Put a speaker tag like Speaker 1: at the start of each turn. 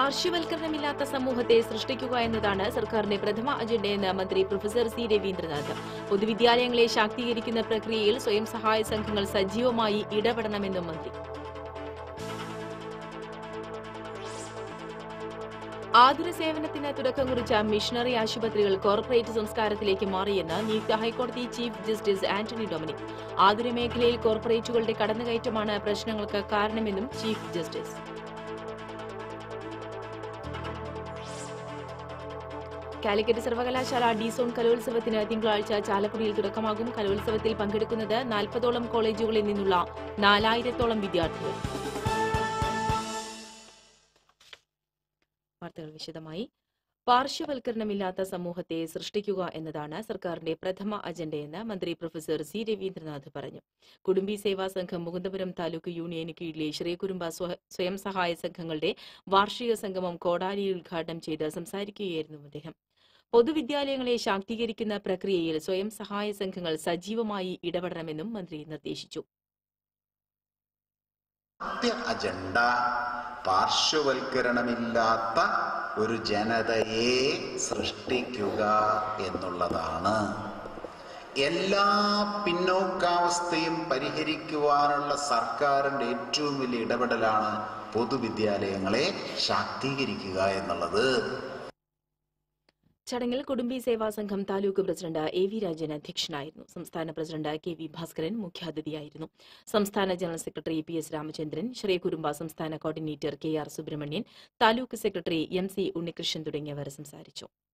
Speaker 1: പാർശ്വവൽക്കരണമില്ലാത്ത സമൂഹത്തെ സൃഷ്ടിക്കുക എന്നതാണ് സർക്കാരിന്റെ പ്രഥമ അജണ്ടയെന്ന് മന്ത്രി പ്രൊഫസർ സി രവീന്ദ്രനാഥ് പൊതുവിദ്യാലയങ്ങളെ ശാക്തീകരിക്കുന്ന പ്രക്രിയയിൽ സ്വയം സഹായ സംഘങ്ങൾ സജീവമായി ഇടപെടണമെന്നും മന്ത്രി ആതുര സേവനത്തിന് തുടക്കം കുറിച്ച മിഷണറി ആശുപത്രികൾ കോർപ്പറേറ്റ് സംസ്കാരത്തിലേക്ക് മാറിയെന്ന് നിയുക്ത ഹൈക്കോടതി ചീഫ് ജസ്റ്റിസ് ആന്റണി ഡൊമിനിക് ആതുര മേഖലയിൽ കോർപ്പറേറ്റുകളുടെ കടന്നുകയറ്റമാണ് പ്രശ്നങ്ങൾക്ക് കാരണമെന്നും ചീഫ് ജസ്റ്റിസ് കാലിക്കറ്റ് സർവകലാശാല ഡിസോൺ കലോത്സവത്തിന് തിങ്കളാഴ്ച ചാലക്കുടിയിൽ തുടക്കമാകും കലോത്സവത്തിൽ പങ്കെടുക്കുന്നത് നാൽപ്പതോളം കോളേജുകളിൽ നിന്നുള്ള നാലായിരത്തോളം വിദ്യാർത്ഥികൾ വാർത്തകൾ വിശദമായി പാർശ്വവൽക്കരണമില്ലാത്ത സമൂഹത്തെ സൃഷ്ടിക്കുക എന്നതാണ് സർക്കാരിന്റെ പ്രഥമ അജണ്ടയെന്ന് മന്ത്രി പ്രൊഫസർ സി രവീന്ദ്രനാഥ് പറഞ്ഞു കുടുംബി സേവാ സംഘം മുകുന്ദപുരം താലൂക്ക് യൂണിയന് കീഴിലെ ശ്രീകുരുമ്പ സ്വ- സ്വയം സഹായ സംഘങ്ങളുടെ വാർഷിക സംഗമം കോടാലിയിൽ ഉദ്ഘാടനം ചെയ്ത് സംസാരിക്കുകയായിരുന്നു അദ്ദേഹം പൊതുവിദ്യാലയങ്ങളെ ശാക്തീകരിക്കുന്ന പ്രക്രിയയിൽ സ്വയം സഹായ സംഘങ്ങൾ സജീവമായി ഇടപെടണമെന്നും മന്ത്രി നിർദ്ദേശിച്ചു
Speaker 2: ആദ്യ അജണ്ട പാർശ്വവൽക്കരണമില്ലാത്ത ഒരു ജനതയെ സൃഷ്ടിക്കുക എന്നുള്ളതാണ് എല്ലാ പിന്നോക്കാവസ്ഥയും പരിഹരിക്കുവാനുള്ള സർക്കാരിൻ്റെ ഏറ്റവും വലിയ ഇടപെടലാണ് പൊതുവിദ്യാലയങ്ങളെ ശാക്തീകരിക്കുക എന്നുള്ളത്
Speaker 1: ചടങ്ങിൽ Kudumbi Seva Sangham taluk president A V Rajan അധ്യക്ഷനായിരുന്നു സംസ്ഥാന പ്രസിഡന്റ് കെ വി ഭാസ്കരൻ മുഖ്യാതിഥിയായിരുന്നു സംസ്ഥാന general secretary P S Ramachandran Sreekurumba സംസ്ഥാന coordinator K R Subramanian taluk secretary M C Unnikrishnan തുടങ്ങിയവർ സംസാരിച്ചു